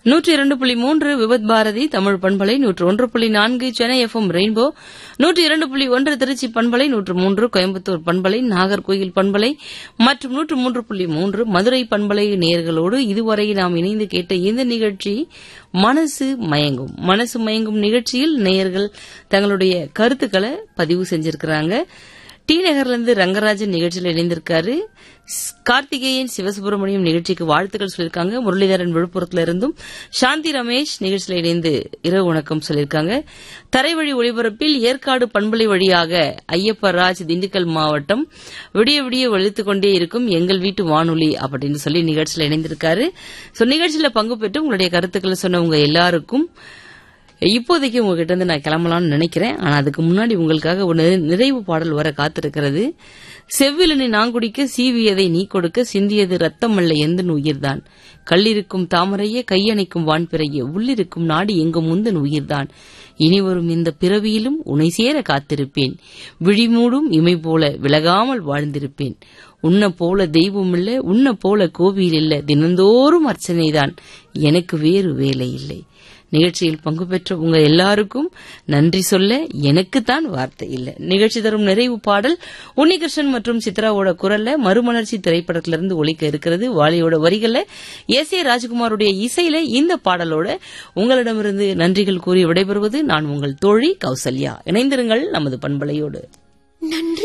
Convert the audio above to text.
நூற்றி இரண்டு புள்ளி மூன்று விபத் பாரதி தமிழ் பண்பலை நூற்று ஒன்று புள்ளி நான்கு சென்னை எஃப்எம் ரெயின்போ நூற்றி இரண்டு புள்ளி ஒன்று திருச்சி பண்பலை நூற்று மூன்று கோயம்புத்தூர் பண்பலை நாகர்கோயில் பண்பலை மற்றும் நூற்று மூன்று புள்ளி மூன்று மதுரை பண்பலை நேயர்களோடு இதுவரை நாம் இணைந்து கேட்ட இந்த நிகழ்ச்சி மனசு மயங்கும் மனசு மயங்கும் நிகழ்ச்சியில் நேயர்கள் தங்களுடைய கருத்துக்களை பதிவு செஞ்சிருக்கிறாங்க டி நகர்ல இருந்து ரங்கராஜன் நிகழ்ச்சியில் இணைந்திருக்காரு ஸ்- கார்த்திகேயன் சிவசுப்பிரமணியம் நிகழ்ச்சிக்கு வாழ்த்துக்கள் சொல்லியிருக்காங்க முரளிதரன் விழுப்புரத்துல இருந்தும் சாந்தி ரமேஷ் நிகழ்ச்சியில் இணைந்து இரவு வணக்கம் சொல்லியிருக்காங்க தரைவழி ஒளிபரப்பில் ஏற்காடு பண்பலை வழியாக ஐயப்ப ராஜ் திண்டுக்கல் மாவட்டம் விடிய விடிய ஒழித்துக் கொண்டே இருக்கும் எங்கள் வீட்டு வானொலி அப்படின்னு சொல்லி நிகழ்ச்சியில் இணைந்திருக்காரு சோ நிகழ்ச்சியில பங்கு பெற்று உங்களுடைய கருத்துக்களை சொன்னவங்க எல்லாருக்கும் இப்போதைக்கு உங்ககிட்ட இருந்து நான் கிளம்பலாம்னு நினைக்கிறேன் ஆனா அதுக்கு முன்னாடி உங்களுக்காக ஒரு நிறை- நிறைவு பாடல் வர காத்திருக்கிறது செவ்விலனை நான் குடிக்க சீவியதை நீ கொடுக்க சிந்தியது ரத்தம் அல்ல எந்த உயிர்தான் கல்லிருக்கும் தாமரையே கையணைக்கும் வான்பிறையே உள்ளிருக்கும் நாடு எங்கும் முந்தன் உயிர்தான் இனி வரும் இந்த பிறவியிலும் உனை சேர காத்திருப்பேன் விழிமூடும் இமை போல விலகாமல் வாழ்ந்திருப்பேன் உன்ன போல தெய்வம் இல்ல உன்ன போல கோவில் இல்ல தினந்தோறும் அர்ச்சனைதான் எனக்கு வேறு வேலை இல்லை நிகழ்ச்சியில் பங்கு பெற்ற உங்க எல்லாருக்கும் நன்றி சொல்ல எனக்குத்தான் வார்த்தை இல்ல நிகழ்ச்சி தரும் நிறைவு பாடல் உன்னிகிருஷ்ணன் மற்றும் சித்ராவோட குரல்ல மறுமலர்ச்சி திரைப்படத்திலிருந்து ஒலிக்க இருக்கிறது வாலியோட வரிகள்ல எஸ் ஏ ராஜ்குமாருடைய இசையில இந்த பாடலோட உங்களிடமிருந்து நன்றிகள் கூறி விடைபெறுவது நான் உங்கள் தோழி கௌசல்யா இணைந்திருங்கள் நமது பண்பலையோடு நன்றி